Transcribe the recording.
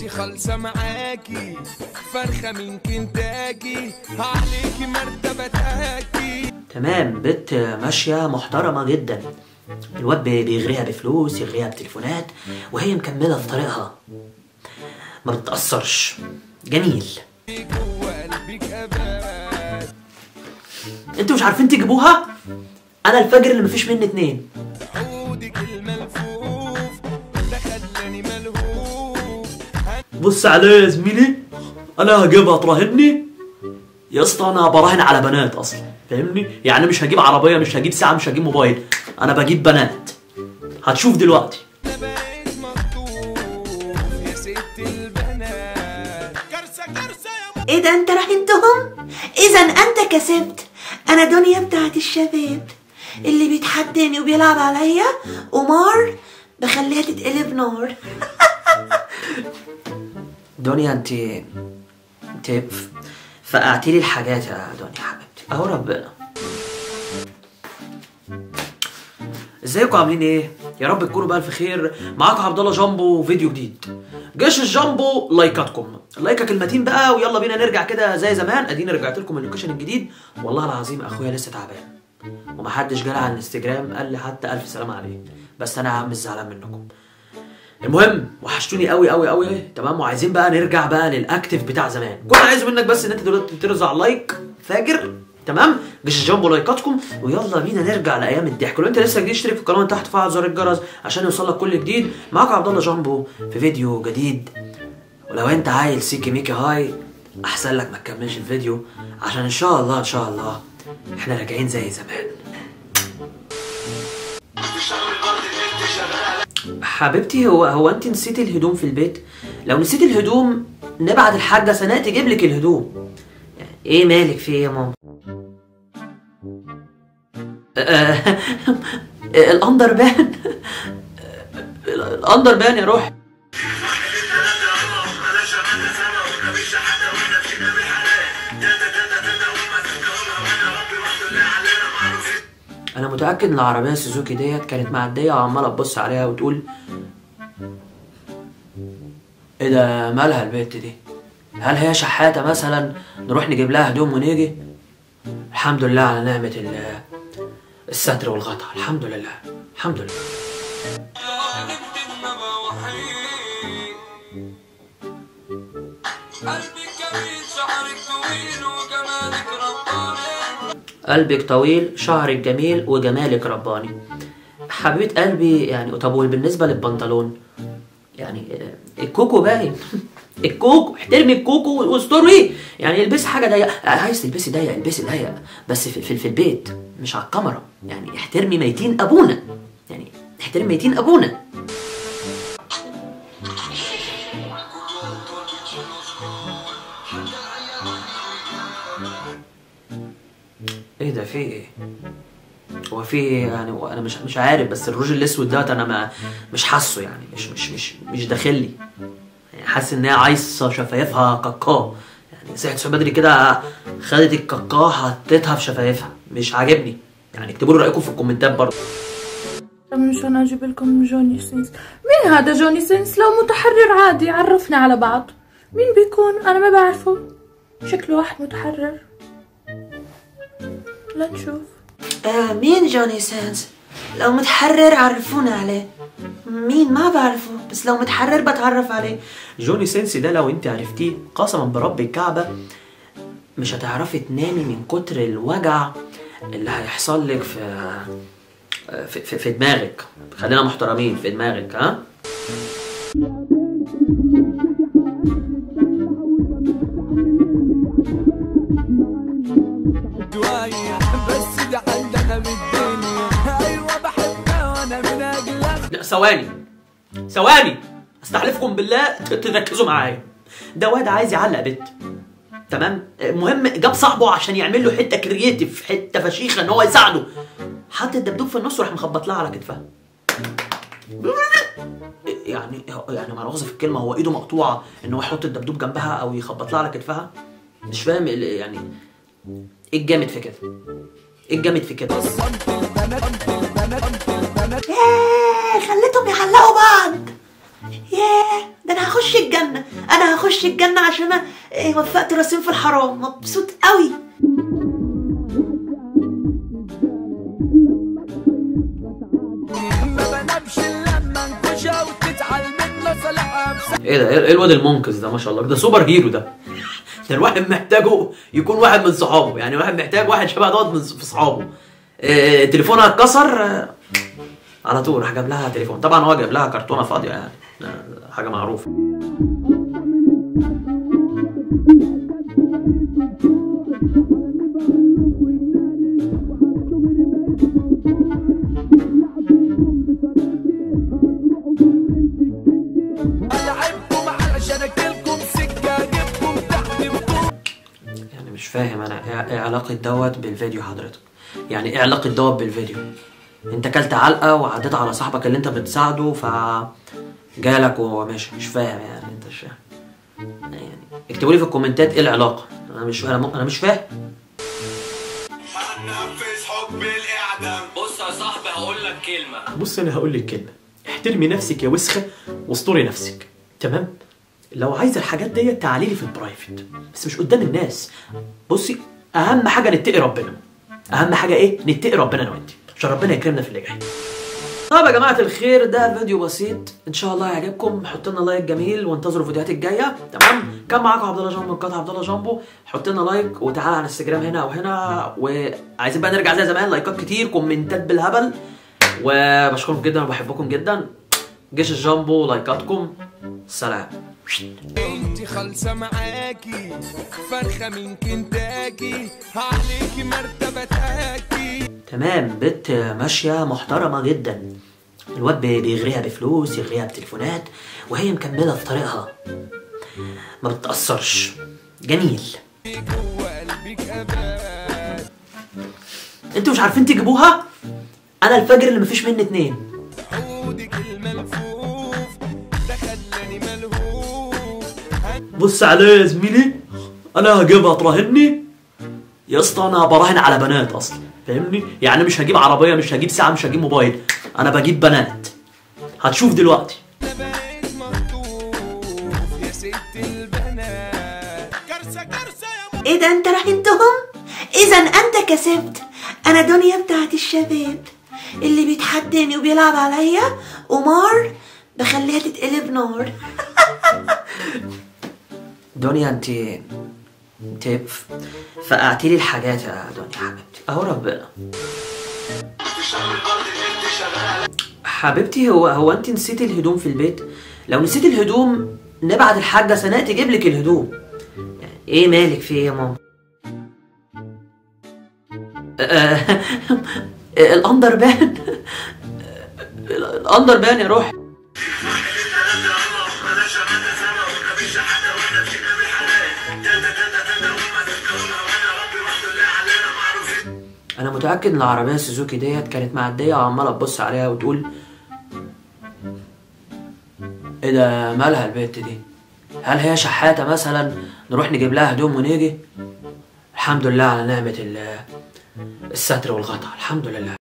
دي خالصة معاكي فرخة من كنتاكي عليكي مرتبة تاكي تمام بنت ماشية محترمة جدا الواد بي- بيغريها بفلوس يغريها بتليفونات وهي مكملة في طريقها ما بتتأثرش جميل جوه قلبك أبات انتوا مش عارفين تجيبوها انا الفجر اللي مفيش مني اتنين عودك الملفوف ده خلاني ملهوف بص عليا يا زميلي انا هجيبها تراهني يا اسطى انا براهن على بنات اصلا فاهمني يعني مش هجيب عربيه مش هجيب ساعه مش هجيب موبايل انا بجيب بنات هتشوف دلوقتي انا بقيت مخطوف يا ست البنات كارثة كارثة يا ايه ده انت راهنتهم اذا انت كسبت انا دنيا بتاعت الشباب اللي بيتحداني وبيلعب عليا قمار بخليها تتقلب نار دنيا انت انت ف- فقعتي لي الحاجات يا دنيا حبيبتي اهو ربنا ازيكم عاملين ايه يا رب تكونوا بألف خير معاكم عبد الله جامبو فيديو جديد جيش الجامبو لايكاتكم لايكك المتين بقى ويلا بينا نرجع كده زي زمان اديني رجعت لكم اللوكيشن الجديد والله العظيم اخويا لسه تعبان ومحدش جالي على الانستجرام قال لي حتى الف سلام عليه بس انا مش زعلان منكم المهم وحشتوني قوي قوي قوي تمام وعايزين بقى نرجع بقى للاكتف بتاع زمان كل عايز منك بس ان انت دلوقتي ترزع لايك فاجر تمام جيش الجامبو لايكاتكم ويلا بينا نرجع لايام الضحك ولو انت لسه جديد اشترك في القناه من تحت فعل زر الجرس عشان يوصلك كل جديد معاكم عبد الله جامبو في فيديو جديد ولو انت عايل سيكي ميكي هاي احسن لك ما تكملش الفيديو عشان ان شاء الله ان شاء الله احنا راجعين زي زمان حبيبتي هو هو انت نسيتي الهدوم في البيت لو نسيتي الهدوم نبعت الحاجه سناء تجيب لك الهدوم ايه مالك في ايه يا ماما آه، الاندر بان الاندر بان يا روحي انا متاكد ان العربيه سوزوكي ديت كانت معديه وعماله تبص عليها وتقول ايه ده مالها البت دي هل هي شحاته مثلا نروح نجيب لها هدوم ونيجي الحمد لله على نعمه ال- الستر والغطاء الحمد لله الحمد لله قلبك كبير شعرك طويل وجمالك رباني قلبك طويل شعرك جميل وجمالك رباني حبيبة قلبي يعني طب وبالنسبة للبنطلون يعني آه، الكوكو باين الكوكو احترمي الكوكو واستري يعني البسي حاجة ضيقة آه، عايز تلبسي ضيق البسي ضيق بس في, في, في البيت مش على الكاميرا يعني احترمي ميتين ابونا يعني احترمي ميتين ابونا ايه ده في ايه؟ هو في ايه يعني هو انا مش مش عارف بس الروج الاسود دوت انا ما مش حاسه يعني مش مش مش مش داخل لي يعني حاسس ان هي عايصه شفايفها كاكاه يعني صحت الصبح بدري كده خدت الكاكاه حطيتها في شفايفها مش عاجبني يعني اكتبوا لي رايكم في الكومنتات برضه مش انا اجيب لكم جوني سينس مين هذا جوني سينس لو متحرر عادي عرفنا على بعض مين بيكون انا ما بعرفه شكله واحد متحرر لا نشوف آه مين جوني سانس لو متحرر عرفونا عليه مين ما بعرفه بس لو متحرر بتعرف عليه جوني سينسي ده لو انت عرفتيه قسما برب الكعبة مش هتعرفي تنامي من كتر الوجع اللي هيحصل لك في في, في, في دماغك خلينا محترمين في دماغك ها شوية بس دي عندنا بالدنيا أيوة بحبها وأنا من أجلها لا ثواني ثواني استحلفكم بالله ت- تركزوا معايا ده واد عايز يعلق بنت تمام المهم جاب صاحبه عشان يعمل له حته كرييتيف حته فشيخه ان هو يساعده حط الدبدوب في النص وراح مخبط لها على كتفها يعني يعني ما مؤاخذه في الكلمه هو ايده مقطوعه ان هو يحط الدبدوب جنبها او يخبط لها على كتفها مش فاهم ال- يعني ايه الجامد في كده ايه الجامد في كده ياه خليتهم يعلقوا بعض ياه ده انا هخش الجنه انا هخش الجنه عشان انا إيه، وفقت راسين في الحرام مبسوط قوي ما بنامش إلا لما انكشها وتزعل من صالحها بس ايه ده ايه إيه الواد المنقذ ده ما شاء الله ده سوبر هيرو ده ده الواحد محتاجه يكون واحد من صحابه يعني واحد محتاج واحد شبه دوت من في صحابه إيه تليفونها اتكسر آه، على طول راح جاب لها تليفون طبعا هو جاب لها كرتونه فاضيه يعني ده حاجه معروفه ألعبكم علشان أكلكم سكة أجيبكم تحت بطول يعني مش فاهم انا ايه إيه علاقه دوت بالفيديو حضرتك يعني ايه علاقه دوت بالفيديو انت كلت علقه وعديت على صاحبك اللي انت بتساعده ف جالك وماشي مش فاهم يعني انت مش فاهم يعني اكتبوا لي في الكومنتات ايه العلاقه انا مش انا م- انا مش فاهم هننفذ حكم الإعدام بص يا صاحبي هقول لك كلمة بص انا هقول لك كلمه احترمي نفسك يا وسخه واستري نفسك تمام لو عايزه الحاجات ديت تعالي لي في البرايفت بس مش قدام الناس بصي اهم حاجه نتقي ربنا اهم حاجه ايه نتقي ربنا انا وانت عشان ربنا يكرمنا في اللي جاي طيب يا جماعه الخير ده فيديو بسيط ان شاء الله يعجبكم حط لنا لايك جميل وانتظروا الفيديوهات الجايه تمام كان معاكم عبد الله جامبو من قناه عبد الله جامبو حط لنا لايك وتعالى على انستجرام هنا او هنا وعايزين بقى نرجع زي زمان لايكات كتير كومنتات بالهبل وبشكركم جدا وبحبكم جدا جيش الجامبو لايكاتكم سلام انتي خالصة معاكي فرخة من كنتاكي عليكي مرتبة تاكي تمام بنت ماشية محترمة جدا الواد بي- بيغريها بفلوس يغريها بتليفونات وهي مكملة في طريقها ما بتتأثرش جميل جوه قلبك أبات انتوا مش عارفين تجيبوها انا الفجر اللي مفيش مني اتنين عودك الملفوف ده خلاني ملهوف بص عليا يا زميلي انا هجيبها تراهني يا اسطى انا براهن على بنات اصلا فاهمني يعني مش هجيب عربيه مش هجيب ساعه مش هجيب موبايل انا بجيب بنات هتشوف دلوقتي انا بقيت مخطوف يا ست البنات كارثة كارثة يا ايه ده انت راهنتهم اذا انت كسبت انا دنيا بتاعت الشباب اللي بيتحداني وبيلعب عليا قمار بخليها تتقلب نار دنيا انت انت ف- فقعتي لي الحاجات يا دنيا حبيبتي اهو ربنا حبيبتي هو هو انت نسيتي الهدوم في البيت لو نسيتي الهدوم نبعت الحاجه سناء تجيب لك الهدوم يعني ايه مالك في ايه يا ماما آه، الاندر بان الاندر بان يا روحي انا متاكد ان العربيه سوزوكي ديت كانت معديه وعماله تبص عليها وتقول ايه ده مالها البت دي هل هي شحاته مثلا نروح نجيب لها هدوم ونيجي الحمد لله على نعمه ال- الستر والغطا الحمد لله